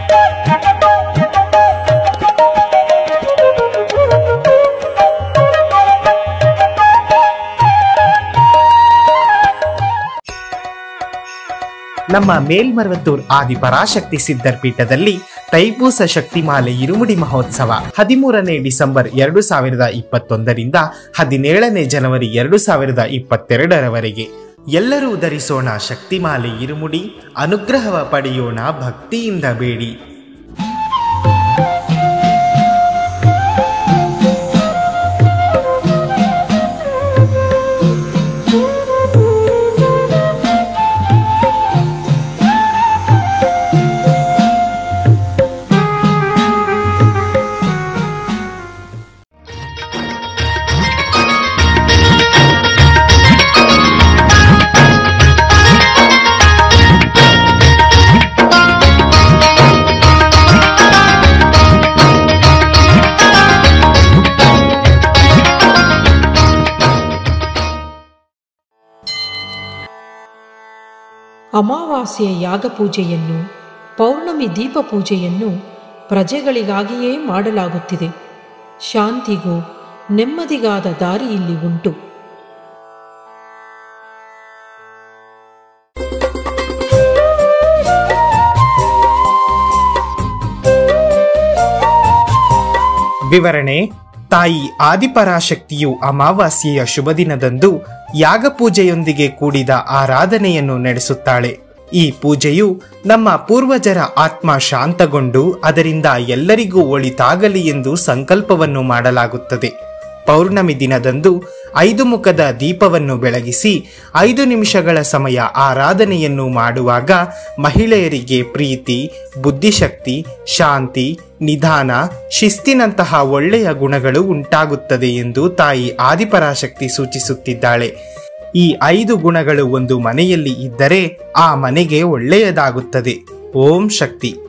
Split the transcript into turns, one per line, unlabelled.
ನಮ್ಮ ಮೇಲ್ಮರವತ್ತೂರ್ ಆದಿ ಪರಾಶಕ್ತಿ ಸಿದ್ಧರ್ ಪೀಠದಲ್ಲಿ ತೈಪೂಸ ಶಕ್ತಿಮಾಲೆ ಇರುಮುಡಿ ಮಹೋತ್ಸವ ಹದಿಮೂರನೇ ಡಿಸೆಂಬರ್ ಎರಡು ಸಾವಿರದ ಇಪ್ಪತ್ತೊಂದರಿಂದ ಹದಿನೇಳನೇ ಜನವರಿ ಎರಡು ಸಾವಿರದ ಇಪ್ಪತ್ತೆರಡರವರೆಗೆ ಎಲ್ಲರೂ ಧರಿಸೋಣ ಶಕ್ತಿಮಾಲೆ ಇರುಮುಡಿ ಅನುಗ್ರಹವ ಪಡೆಯೋಣ ಭಕ್ತಿಯಿಂದ ಬೇಡಿ
ಅಮಾವಾಸ್ಯೆಯ ಯಾಗ ಪೂಜೆಯನ್ನು ಪೌರ್ಣಮಿ ದೀಪ ಪೂಜೆಯನ್ನು ಪ್ರಜೆಗಳಿಗಾಗಿಯೇ ಮಾಡಲಾಗುತ್ತಿದೆ ಶಾಂತಿಗೂ ನೆಮ್ಮದಿಗಾದ ದಾರಿ ಇಲ್ಲಿ ಉಂಟು
ವಿವರಣೆ ತಾಯಿ ಆದಿಪರಾಶಕ್ತಿಯು ಅಮಾವಾಸ್ಯೆಯ ಶುಭ ದಿನದಂದು ಯಾಗಪೂಜೆಯೊಂದಿಗೆ ಕೂಡಿದ ಆರಾಧನೆಯನ್ನು ನಡೆಸುತ್ತಾಳೆ ಈ ಪೂಜೆಯು ನಮ್ಮ ಪೂರ್ವಜರ ಆತ್ಮ ಶಾಂತಗೊಂಡು ಅದರಿಂದ ಎಲ್ಲರಿಗೂ ಒಳಿತಾಗಲಿ ಎಂದು ಸಂಕಲ್ಪವನ್ನು ಮಾಡಲಾಗುತ್ತದೆ ಪೌರ್ಣಮಿ ದಿನದಂದು ಐದು ಮುಖದ ದೀಪವನ್ನು ಬೆಳಗಿಸಿ ಐದು ನಿಮಿಷಗಳ ಸಮಯ ಆರಾಧನೆಯನ್ನು ಮಾಡುವಾಗ ಮಹಿಳೆಯರಿಗೆ ಪ್ರೀತಿ ಬುದ್ಧಿಶಕ್ತಿ ಶಾಂತಿ ನಿಧಾನ ಶಿಸ್ತಿನಂತಹ ಒಳ್ಳೆಯ ಗುಣಗಳು ಉಂಟಾಗುತ್ತದೆ ಎಂದು ತಾಯಿ ಆದಿಪರಾಶಕ್ತಿ ಸೂಚಿಸುತ್ತಿದ್ದಾಳೆ ಈ ಐದು ಗುಣಗಳು ಒಂದು ಮನೆಯಲ್ಲಿ ಇದ್ದರೆ ಆ ಮನೆಗೆ ಒಳ್ಳೆಯದಾಗುತ್ತದೆ ಓಂ ಶಕ್ತಿ